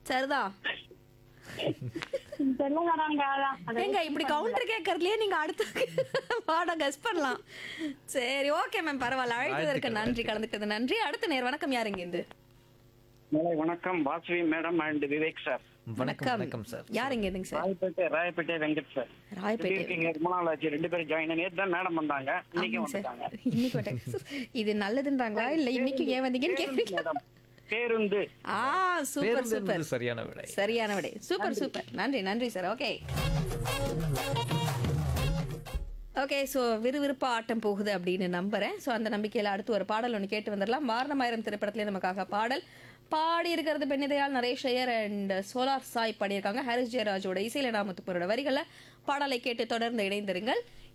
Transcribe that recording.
சரிதான் தெலுங்கானாங்க அதான். அது ஏங்க இப்படி கவுண்டர் கேட்கறதுலயே நீங்க அடுத்து பாடம் கஸ் பண்ணலாம் சரி ஓகே மேம் பரவாயில்ல அழைத்ததற்கு நன்றி கலந்துட்டது நன்றி அடுத்த நேர் வணக்கம் யாருங்க இருந்து மாலை வணக்கம் Vasavi madam and Vivek sir வணக்கம் வணக்கம் சார் யாருங்க இருந்துங்க சார் ராயப்பேட்டை ராயப்பேட்டை வெங்கட் சார் ராயப்பேட்டை. எப்படி இருக்கீங்க ரொம்ப நாள் ஆச்சு ரெண்டு பேரும் ஜாயின் நேத்து தான் மேடம் வந்தாங்க இன்னைக்கு ஆமாங்க சார் வந்துட்டாங்க இன்னைக்கு வந்துட்டாங்க. இது நல்லதுன்றாங்களா இல்ல இன்னைக்கு ஏன் வந்தீங்கன்னு பேருந்து கேக்குறீங்க மேடம் பேருந்து ஆ சூப்பர் பேருந்து சூப்பர் என்பது சரியான விடை சரியான விடை சூப்பர் சூப்பர் நன்றி நன்றி சார் ஓகே ஓகே ஸோ விறுவிறுப்பா ஆட்டம் போகுது அப்படின்னு நம்புறேன் ஸோ அந்த நம்பிக்கையில் அடுத்து ஒரு பாடல் ஒன்று கேட்டு வந்துடலாம் வாரணமாயிரம் திரைப்படத்திலே நமக்காக பாடல் பாடி இருக்கிறது பெண்ணிதையால் நரேஷ் ஐயர் அண்ட் சோலார் சாய் பாடியிருக்காங்க ஹாரிஸ் ஜெயராஜோட இசையில நாமத்துப்பரோட வரிகளை பாடலை கேட்டு தொடர்ந்து இணைந்திருங்கள்